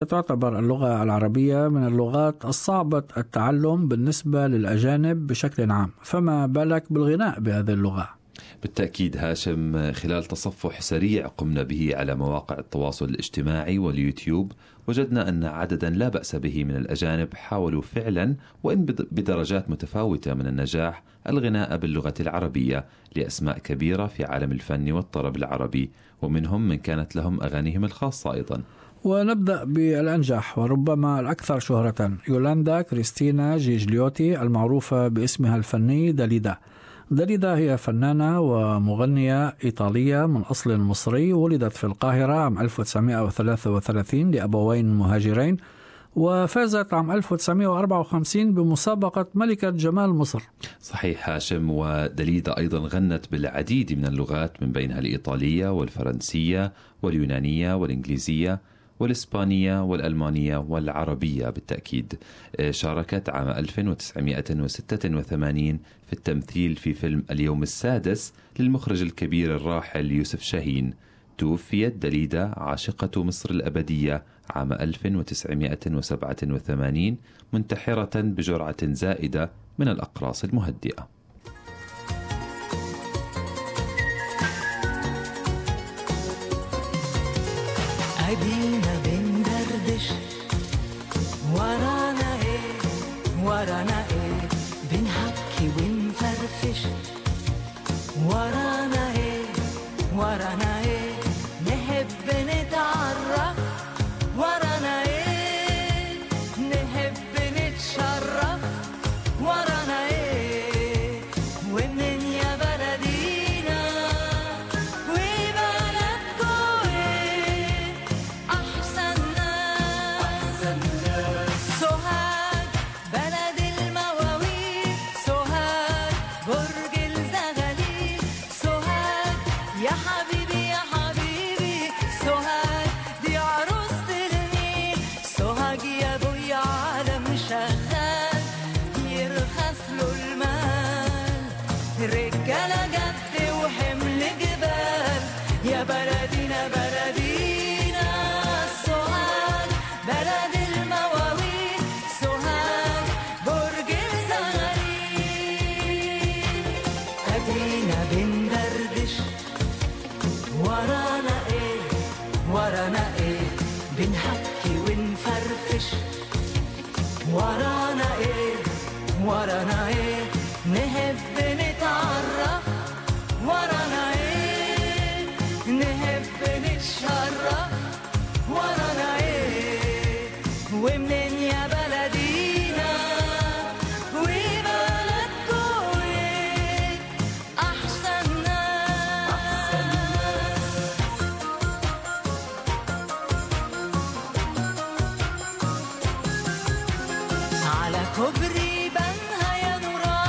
تعتبر اللغة العربية من اللغات الصعبة التعلم بالنسبة للأجانب بشكل عام فما بالك بالغناء بهذه اللغة بالتأكيد هاشم خلال تصفح سريع قمنا به على مواقع التواصل الاجتماعي واليوتيوب وجدنا أن عددا لا بأس به من الأجانب حاولوا فعلا وإن بدرجات متفاوتة من النجاح الغناء باللغة العربية لأسماء كبيرة في عالم الفن والطرب العربي ومنهم من كانت لهم أغانيهم الخاصة أيضا ونبدأ بالأنجح وربما الأكثر شهرة يولاندا كريستينا جيجليوتي المعروفة باسمها الفني داليدا داليدا هي فنانة ومغنية إيطالية من أصل مصري ولدت في القاهرة عام 1933 لأبوين مهاجرين وفازت عام 1954 بمسابقة ملكة جمال مصر صحيح هاشم ودليدا أيضا غنت بالعديد من اللغات من بينها الإيطالية والفرنسية واليونانية والإنجليزية والإسبانية والألمانية والعربية بالتأكيد آه، شاركت عام 1986 في التمثيل في فيلم اليوم السادس للمخرج الكبير الراحل يوسف شاهين توفيت دليدا عاشقة مصر الأبدية عام 1987 منتحرة بجرعة زائدة من الأقراص المهدئة أدينا بندردش ورانا إيه ورانا إيه بنحكي ونفرفش ورانا إيه ورانا إيه نحب نتعرف ورانا إيه نحب نتشرف ورانا إيه ومنين يا بلدينا وبلدكوا إيه أحسن ناس سوهاج بلد المواويل سوهاج برج الزغاليل سوهاج يا حبيبي يا حبيبي سوهاج دي عروسة النيل سوهاج يا ابويا عالم شغال يرخص له المال رجالة جد وحمل جبال يا بلدينا بلدينا سوهاج بلد المواويل سوهاج برج الزغاليل ادينا بندردش ورانا ايه ورانا ايه بنحكي ونفرفش ورانا ايه ورانا ايه نحب نتعرف ورانا ايه نحب نتشرف ورانا ايه ومنين يا بلدينا وبلدكوا ايه احسن ناس على كوبري بنها يا نوران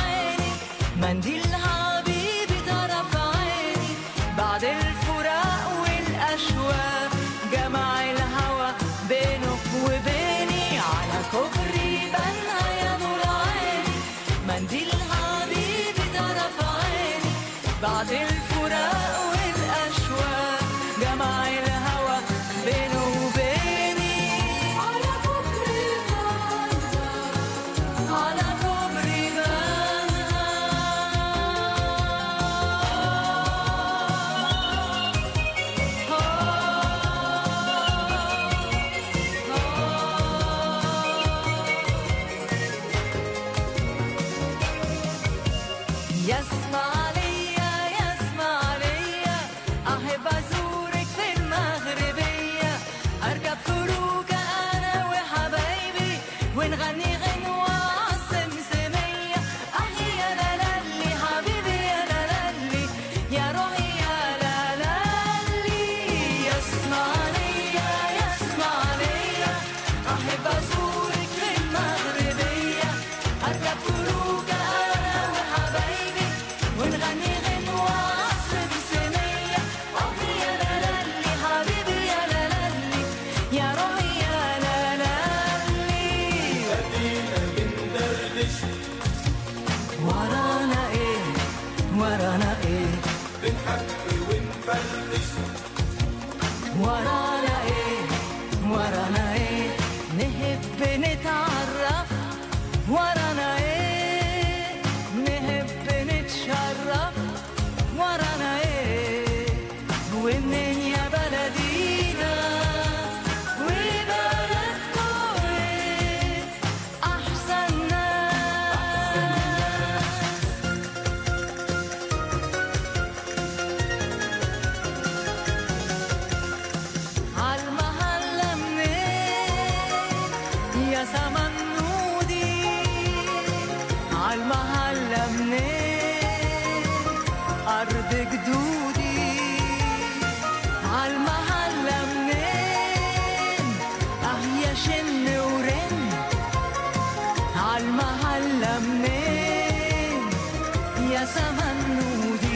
يا زمن نودي عالمحلة منين أرض جدودي عالمحلة منين أه يا شن ورن عالمحلة منين يا زمن نودي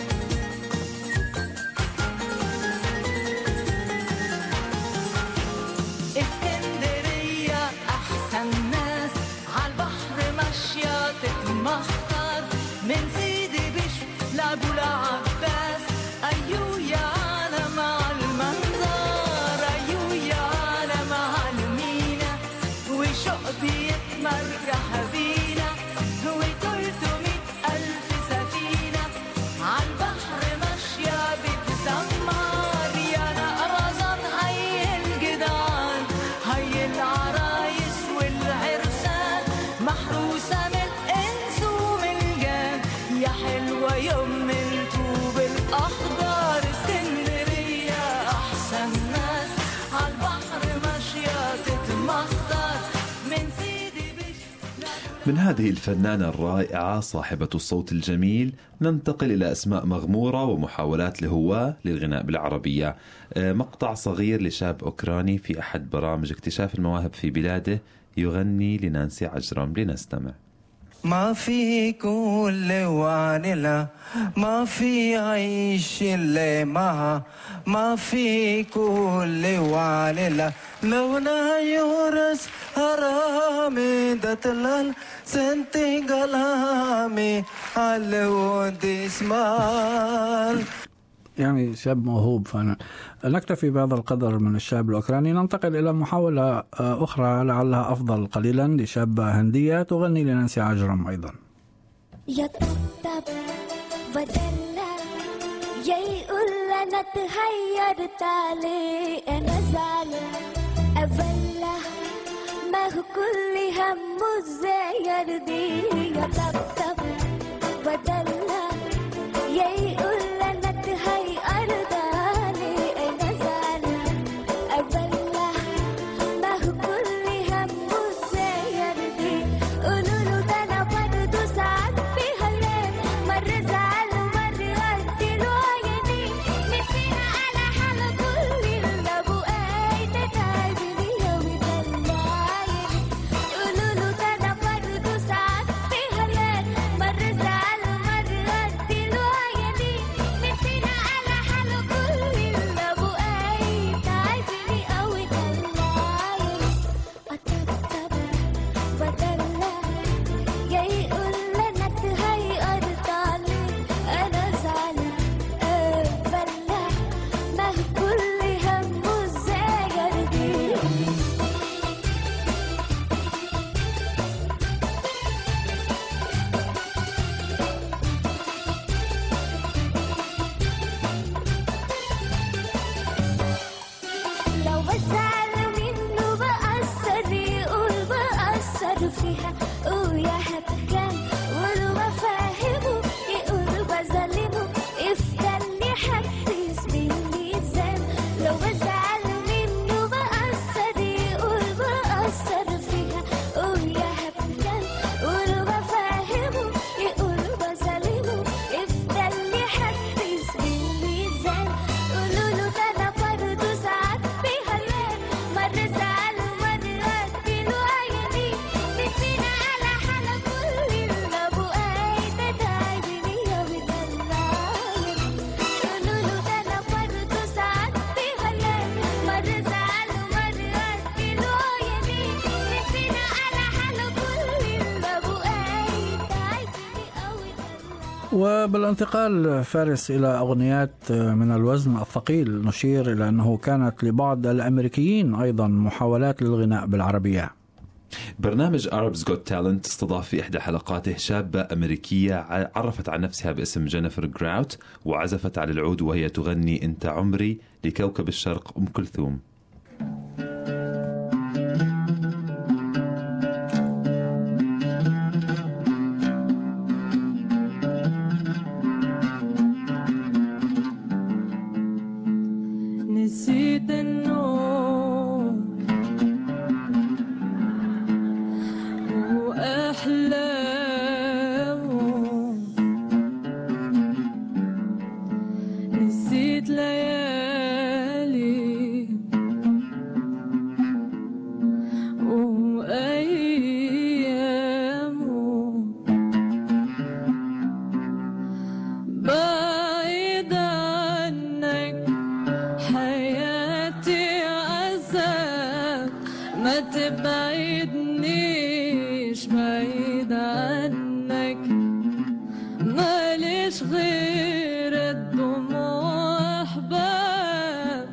اسكندرية أحسن ناس عالبحر ماشية تتمخطر من سيدي بشر لأبو العباس أيو يا عالم عالمنظر أيو يا عالم عالمينا وشوق بيتمرجح بينا وتلتمية ألف سفينة عالبحر ماشية بتسمر يا نقرزان هي الجدعان هي العرايس والعرسان محروسة من الإنس ومن الجان يا حلوة يوم الطوب الأخضر اسكندرية أحسن ناس عالبحر ماشية تتمخطر من سيدي بشر من هذه الفنانة الرائعة صاحبة الصوت الجميل ننتقل إلى أسماء مغمورة ومحاولات لهواة للغناء بالعربية آه، مقطع صغير لشاب أوكراني في أحد برامج اكتشاف المواهب في بلاده يغني لنانسي عجرم لنستمع ما في كل وانلا ما في عيش اللي معها ما في كل وانلا لولا يورس هرامي دتلال سنتي قلامي على ودي اسمال يعني شاب موهوب فعلا نكتفي بهذا القدر من الشاب الأوكراني ننتقل إلى محاولة آه، أخرى لعلها أفضل قليلا لشابة هندية تغني لنانسي عجرم أيضا يا طبطب بدلنا يا يقول انا تهيرت عليه انا زعلان ابلع ما هو كل همه ازاي يرضيه يا طبطب بدلنا يا يقول انا تهيرت عليه انا زعلان ابلع ما هو كل همه ازاي يرضيه قولوا له ده انا برضه ساعات فيها الليل مرة زعل ومرة قلت له عيني نسينا على حال كل اللي ابو قايد تعبني يومي طلعيني قولوا له ده انا برضه ساعات فيها الليل مرة زعل ومرة قلت له عيني نسينا على حال كل اللي ابو قايد تعبني قوي طلعيني أطبطب بدلع يا يقول لنا تهيأرت عليه أنا زعلان أبلع ما هو كل همه ازاي يرضيه لو بزعل منه بأثر يقول بأثر فيها ويا هتكان ولو بفهمه يقول بظلمه افتني حسس بالميزان لو بزعل منه بأثر يقول بأثر فيها ويا هتكان ولو بفهمه يقول بظلمه افتني حسس بالميزان قولوا له ده انا برضه ساعات فيها الليل مرة زعل ومرة اديله عيني نسينا على حالة كل اللي ابو قايدة تعبني يا بتطلعيني قولوا له ده انا برضه ساعات فيها الليل مرة زعل ومرة اديله عيني نسينا على حالة كل اللي ابو قايدة تعبني قوي وبالانتقال فارس إلى أغنيات من الوزن الثقيل نشير إلى أنه كانت لبعض الأمريكيين أيضا محاولات للغناء بالعربية برنامج Arabs Got Talent استضاف في إحدى حلقاته شابة أمريكية ع- عرفت عن نفسها باسم جينيفر جراوت وعزفت على العود وهي تغني أنت عمري لكوكب الشرق أم كلثوم نسيت النوم ما تبعدنيش بعيد عنك ماليش غير الدموع أحباب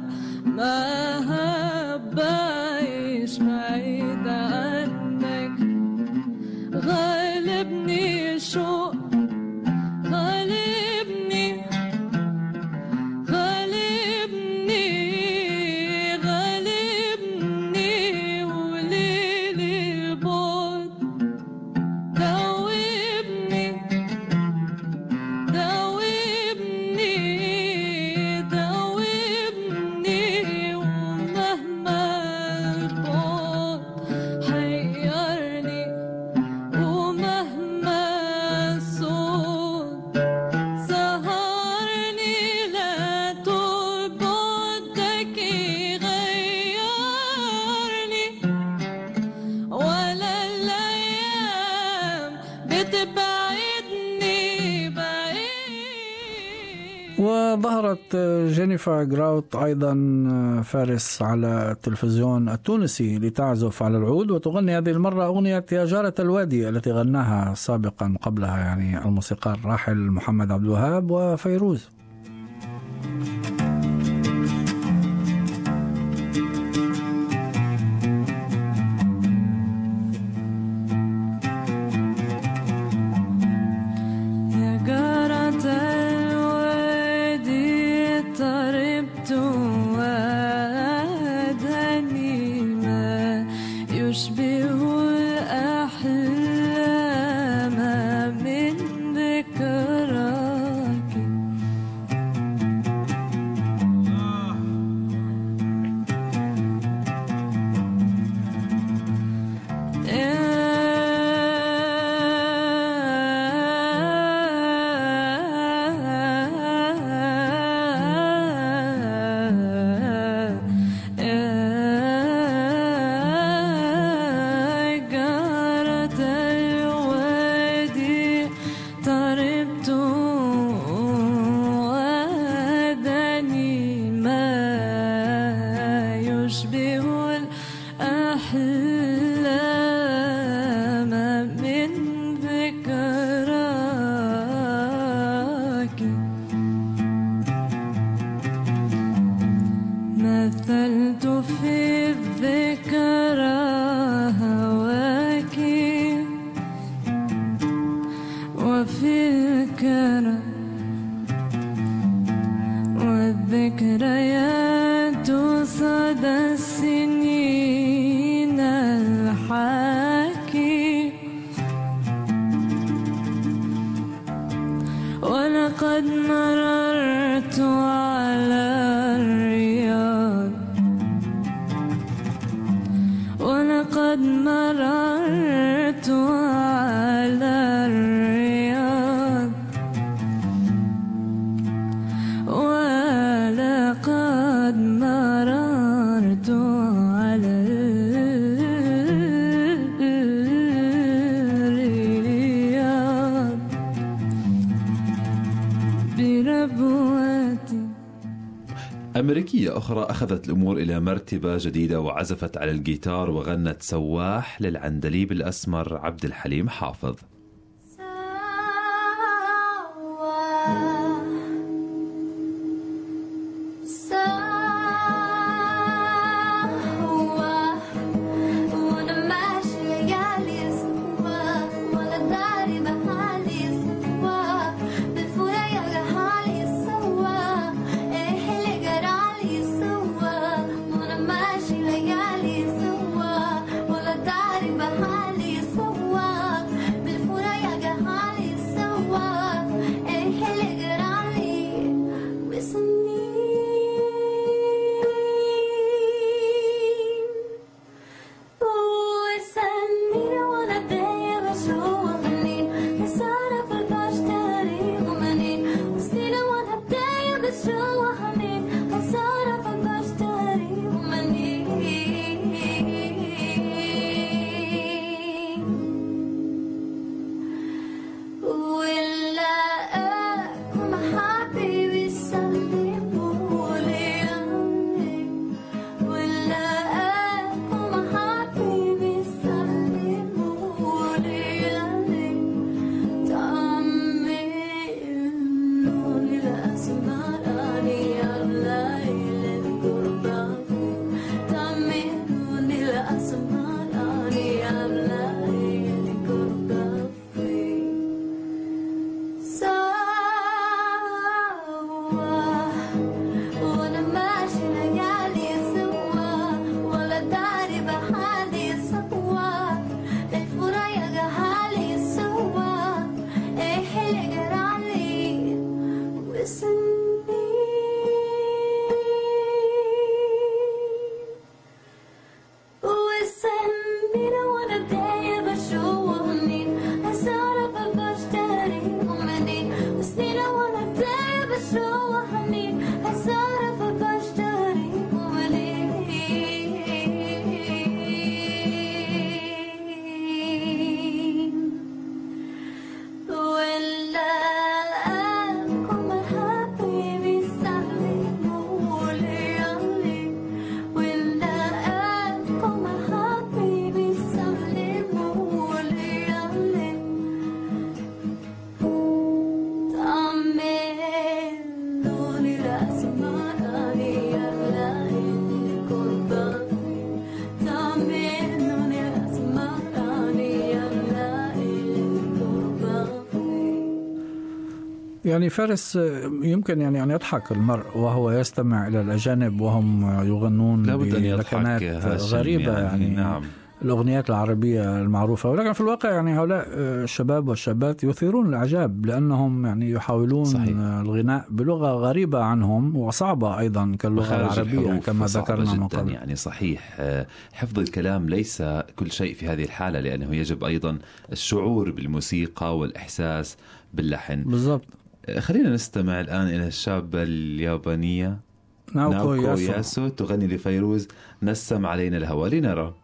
ما بعيش بعيد عنك غالبني شوق غالبني غالبني غالبني وليلي البعد دوبني دوبني دوبني ومهما البعد حيرني ومهما الصوت سهرني لا طول بعدك يغيرني ولا الأيام بتبعدني بعيد وظهرت جينيفر جراوت أيضا فارس على التلفزيون التونسي لتعزف على العود وتغني هذه المرة أغنية يا جارة الوادي التي غناها سابقا قبلها يعني الموسيقار الراحل محمد عبد الوهاب وفيروز يا جارة الوادي طربت وادني ما يشبه الأحلام من ذكراك جارة الوادي طربت ودني ما يشبه الأحلام من ذكراك مثلت في الذكرى هواك وفي الكرى والذكريات صدى السنين الحاكي ولقد مررت على الرياض ولقد مررت على الرياض ولقد مررت على الرياض بربوتي أمريكية أخرى أخذت الأمور إلى مرتبة جديدة وعزفت على الجيتار وغنت سواح للعندليب الأسمر عبد الحليم حافظ سوا وانا ماشية يالي سوا ولا داري بحالي سوا بالفورة يلقى حالي سوا ايه اللي جرالي سوا وانا ماشي ليالي سوا ولا داري بحالي سوا يعني فارس يمكن يعني أن يضحك المرء وهو يستمع إلى الأجانب وهم يغنون لابد أن يضحك بلكنات هاشم غريبة يعني, يعني نعم الأغنيات العربية المعروفة ولكن في الواقع يعني هؤلاء الشباب والشابات يثيرون الإعجاب لأنهم يعني يحاولون صحيح. الغناء بلغة غريبة عنهم وصعبة أيضا كاللغة مخارج العربية الحروف كما صعبة ذكرنا من جدا قبل يعني صحيح آه، حفظ الكلام ليس كل شيء في هذه الحالة لأنه يجب أيضا الشعور بالموسيقى والإحساس باللحن بالضبط آه، خلينا نستمع الآن إلى الشابة اليابانية ناوكو, ناوكو ياسو. ياسو تغني لفيروز نسم علينا الهوى لنرى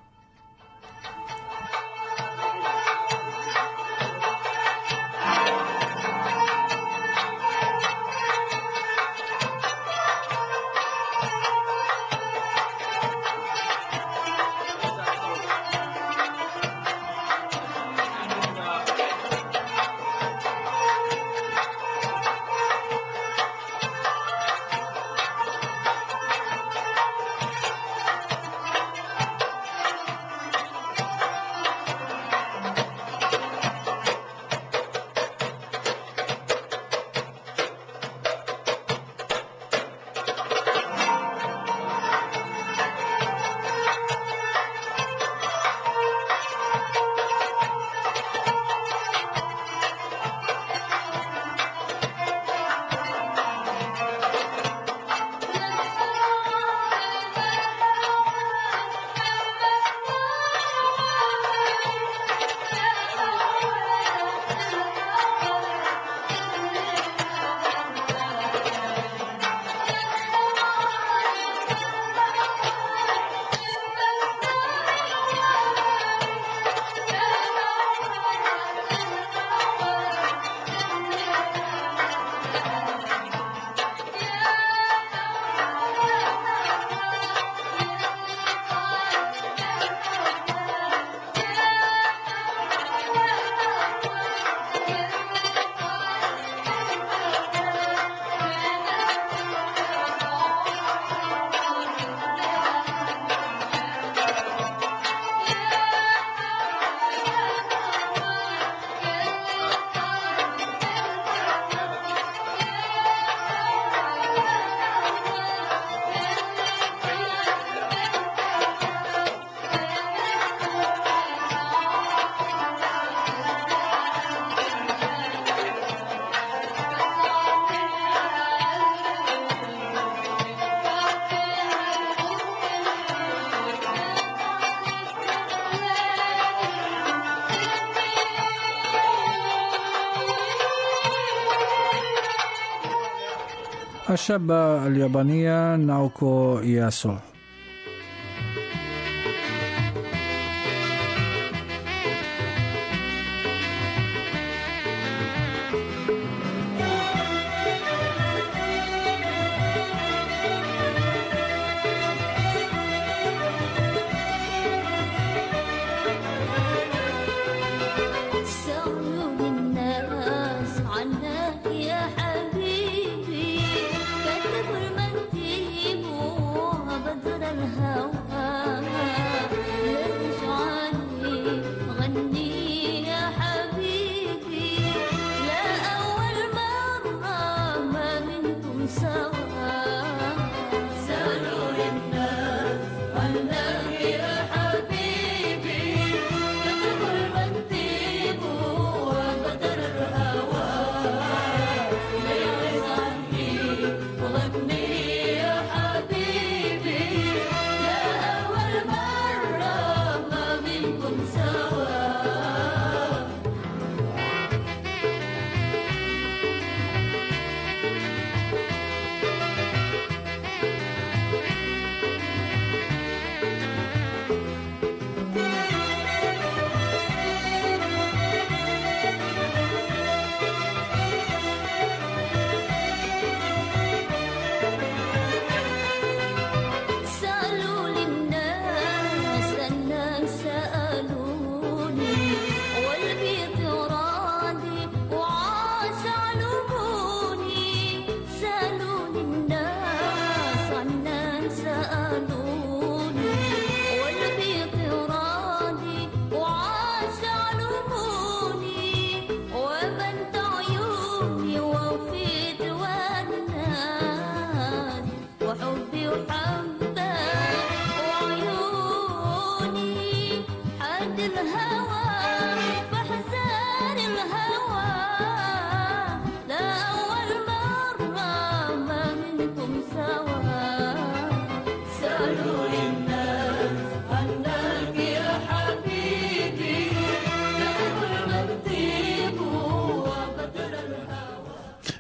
الشابة اليابانية ناوكو ياسو سألوا الناس عنها يا حبيبي كتبوا المنتيب وابد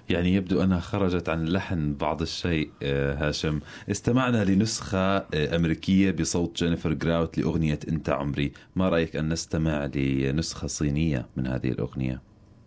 يعني يبدو أنها خرجت عن اللحن بعض الشيء آه، هاشم استمعنا لنسخة آه، أمريكية بصوت جينيفر جراوت لأغنية أنت عمري ما رأيك أن نستمع لنسخة صينية من هذه الأغنية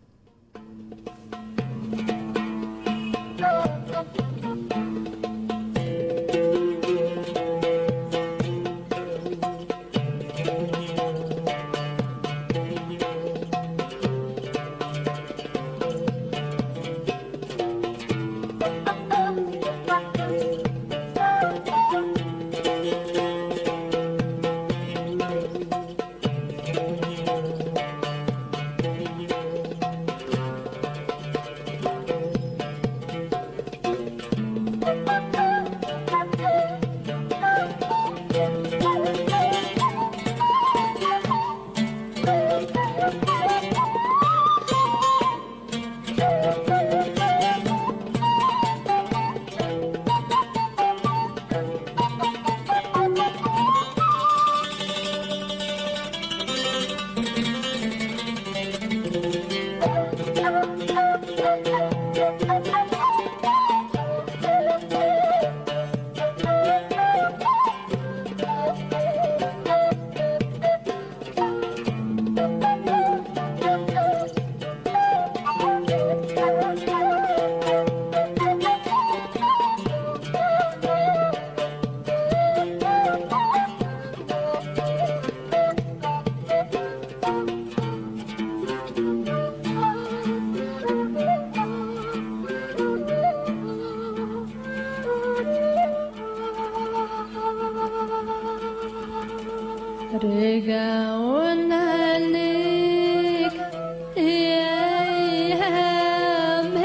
رجعونا لك يا أيام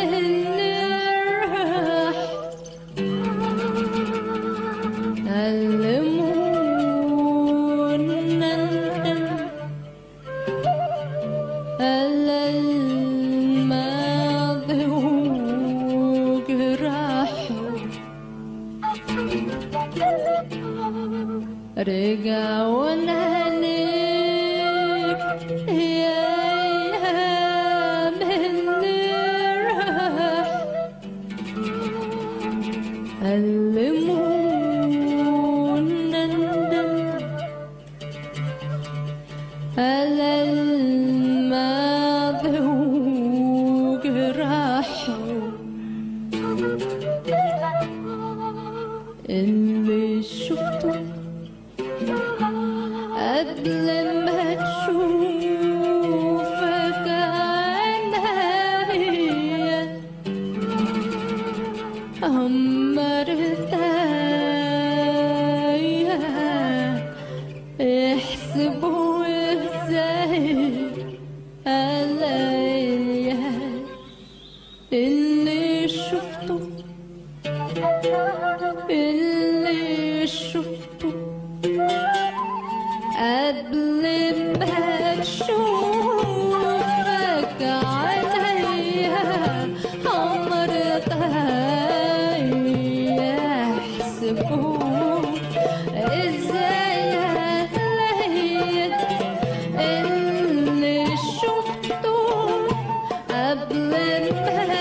الراح علمونا على الماضي وجراحه رجعونا لك يا أيام اللي راح علمونا ندم على الماضي وجراحه اللي شفته قبل ما تشوفك عينيا أمرت يحسبوا ازاي عليا اللي شفته اللي شفته قبل ما تشوفك عليا عمر يحسبوا ازاي عليا اللي شفته قبل ما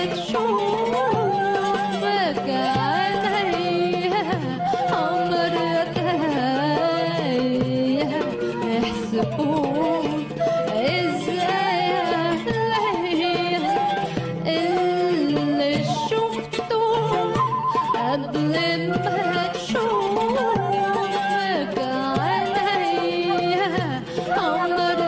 تشوفك عليا عمر يحسبون ازاي عليا اللي شفته قبل ما تشوفك عليا عمر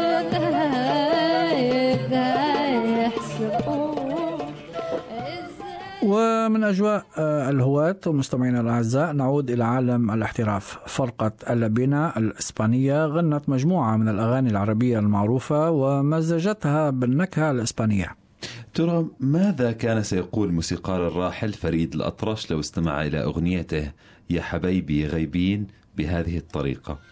يحسبون ازاي ومن أجواء آه، الهواة ومستمعينا الأعزاء نعود إلى عالم الاحتراف فرقة اللبنة الإسبانية غنت مجموعة من الأغاني العربية المعروفة ومزجتها بالنكهة الإسبانية ترى ماذا كان سيقول موسيقار الراحل فريد الأطرش لو استمع إلى أغنيته يا حبايبي غيبين بهذه الطريقة